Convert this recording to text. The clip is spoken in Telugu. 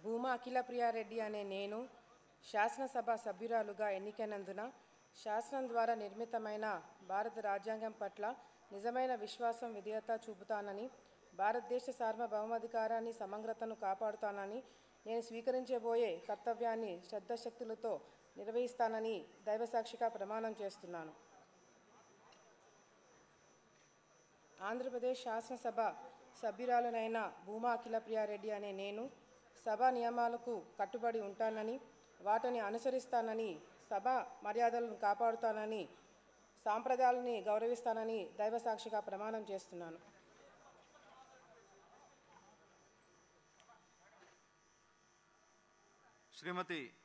భూమా అఖిల ప్రియారెడ్డి అనే నేను శాసనసభ సభ్యురాలుగా ఎన్నికైనందున శాసనం ద్వారా నిర్మితమైన భారత రాజ్యాంగం పట్ల నిజమైన విశ్వాసం విధేయత చూపుతానని భారతదేశ సార్వభౌమాధికారాన్ని సమగ్రతను కాపాడుతానని నేను స్వీకరించబోయే కర్తవ్యాన్ని శ్రద్ధశక్తులతో నిర్వహిస్తానని దైవసాక్షిగా ప్రమాణం చేస్తున్నాను ఆంధ్రప్రదేశ్ శాసనసభ సభ్యురాలనైన భూమా అఖిల ప్రియారెడ్డి అనే నేను సభ నియమాలకు కట్టుబడి ఉంటానని వాటిని అనుసరిస్తానని సభ మర్యాదలను కాపాడుతానని సాంప్రదాయాలని గౌరవిస్తానని దైవసాక్షిగా ప్రమాణం చేస్తున్నాను శ్రీమతి